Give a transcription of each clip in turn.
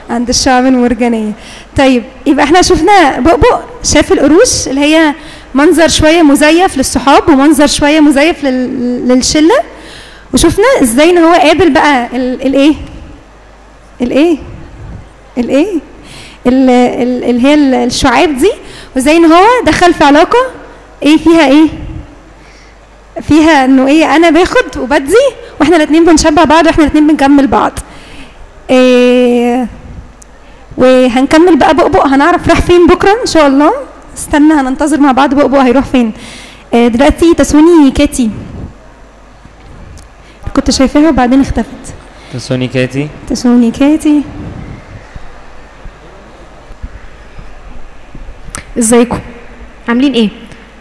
عند الشعب المرجانية طيب يبقى احنا شفنا بؤبؤ شاف القروش اللي هي منظر شوية مزيف للصحاب ومنظر شوية مزيف لل... للشلة وشفنا ازاي ان هو قابل بقى ال- الايه الايه الايه ال- ال- اللي هي ال- الشعاب دي وزي ان هو دخل في علاقة ايه فيها ايه فيها انه ايه انا باخد وبدي واحنا الاثنين بنشبع بعض واحنا الاثنين بنكمل بعض إيه وهنكمل بقى بؤبؤ هنعرف راح فين بكره ان شاء الله استنى هننتظر مع بعض بؤبؤ هيروح فين إيه دلوقتي تسوني كاتي كنت شايفاها وبعدين اختفت تسوني كاتي تسوني كاتي ازيكم عاملين ايه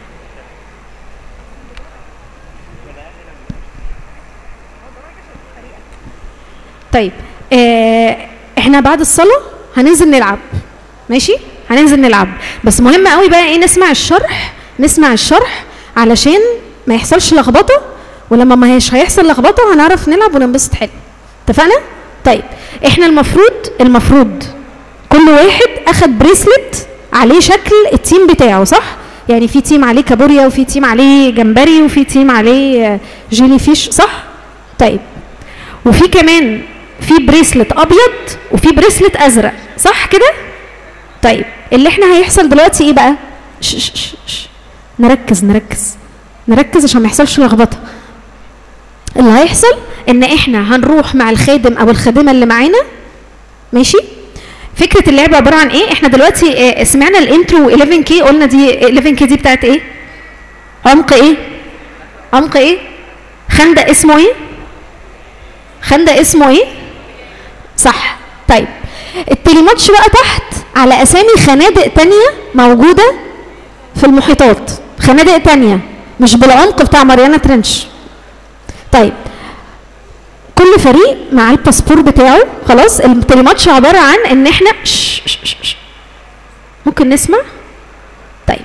طيب آه احنا بعد الصلاه هننزل نلعب ماشي هننزل نلعب بس مهم قوي بقى ايه نسمع الشرح نسمع الشرح علشان ما يحصلش لخبطه ولما ما هيش هيحصل لخبطه هنعرف نلعب وننبسط حلو اتفقنا طيب احنا المفروض المفروض كل واحد اخد بريسلت عليه شكل التيم بتاعه صح يعني في تيم عليه كابوريا وفي تيم عليه جمبري وفي تيم عليه آه، جيلي فيش صح طيب وفي كمان في بريسلت ابيض وفي بريسلت ازرق صح كده طيب اللي احنا هيحصل دلوقتي ايه بقى ش ش ش ش. نركز نركز نركز عشان ما يحصلش لخبطه اللي هيحصل ان احنا هنروح مع الخادم او الخادمه اللي معانا ماشي فكره اللعبه عباره عن ايه احنا دلوقتي آه، سمعنا الانترو 11 كي قلنا دي 11 كي دي بتاعت ايه عمق ايه عمق ايه خندق اسمه ايه خندق اسمه ايه صح طيب التليماتش بقى تحت على اسامي خنادق تانية موجوده في المحيطات خنادق تانية مش بالعمق بتاع ماريانا ترنش طيب كل فريق مع الباسبور بتاعه خلاص التليماتش عباره عن ان احنا ش ش ش ش. ممكن نسمع طيب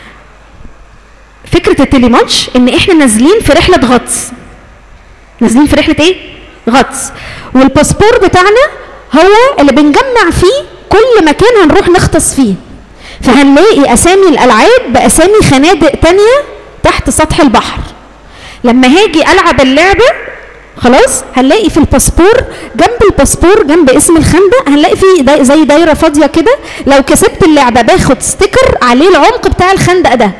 فكره التليماتش ان احنا نازلين في رحله غطس نازلين في رحله ايه غطس والباسبور بتاعنا هو اللي بنجمع فيه كل مكان هنروح نغطس فيه فهنلاقي اسامي الالعاب باسامي خنادق تانية تحت سطح البحر لما هاجي العب اللعبه خلاص هنلاقي في الباسبور جنب الباسبور جنب اسم الخندق هنلاقي فيه داي زي دايره فاضيه كده لو كسبت اللعبه باخد ستيكر عليه العمق بتاع الخندق ده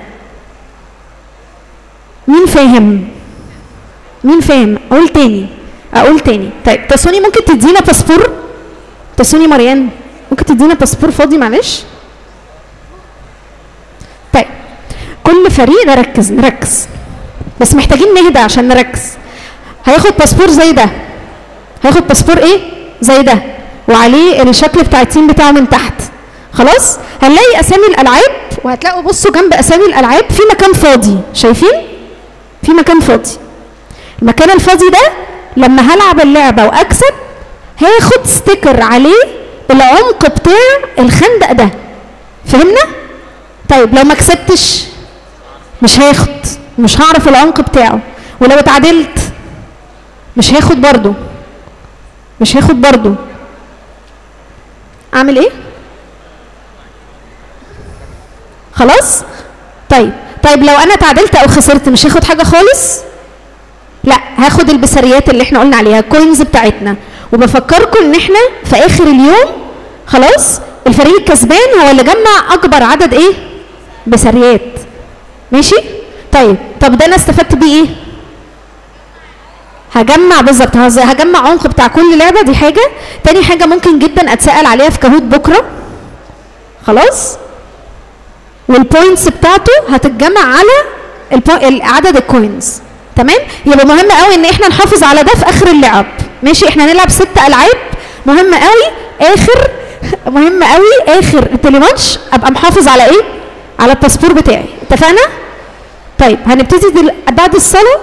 مين فاهم مين فاهم اقول تاني اقول تاني طيب تسوني ممكن تدينا باسبور تسوني مريان ممكن تدينا باسبور فاضي معلش طيب كل فريق نركز نركز بس محتاجين نهدى عشان نركز هياخد باسبور زي ده هياخد باسبور ايه زي ده وعليه الشكل بتاع التيم بتاعه من تحت خلاص هنلاقي اسامي الالعاب وهتلاقوا بصوا جنب اسامي الالعاب في مكان فاضي شايفين في مكان فاضي المكان الفاضي ده لما هلعب اللعبه واكسب هاخد ستيكر عليه العمق بتاع الخندق ده فهمنا طيب لو ما كسبتش مش هاخد مش هعرف العمق بتاعه ولو اتعادلت مش هاخد برضو مش هاخد برضو اعمل ايه خلاص طيب طيب لو انا اتعادلت او خسرت مش هاخد حاجه خالص لا هاخد البسريات اللي احنا قلنا عليها الكوينز بتاعتنا وبفكركم ان احنا في اخر اليوم خلاص الفريق الكسبان هو اللي جمع اكبر عدد ايه بسريات ماشي طيب طب ده انا استفدت بيه ايه هجمع بالظبط هز- هجمع عمق بتاع كل لعبه دي حاجه تاني حاجه ممكن جدا اتسال عليها في كهوت بكره خلاص والبوينتس بتاعته هتتجمع على البو... ال- عدد الكوينز تمام يبقى مهم قوي ان احنا نحافظ على ده في اخر اللعب ماشي احنا هنلعب ست العاب مهم قوي اخر مهم قوي اخر التليماتش ابقى محافظ على ايه على الباسبور بتاعي اتفقنا طيب هنبتدي دل... بعد الصلاه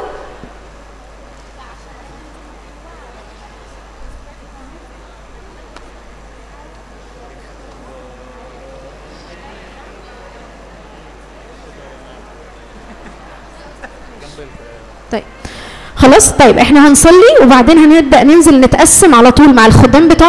طيب خلاص طيب احنا هنصلي وبعدين هنبدا ننزل نتقسم على طول مع الخدام بتوع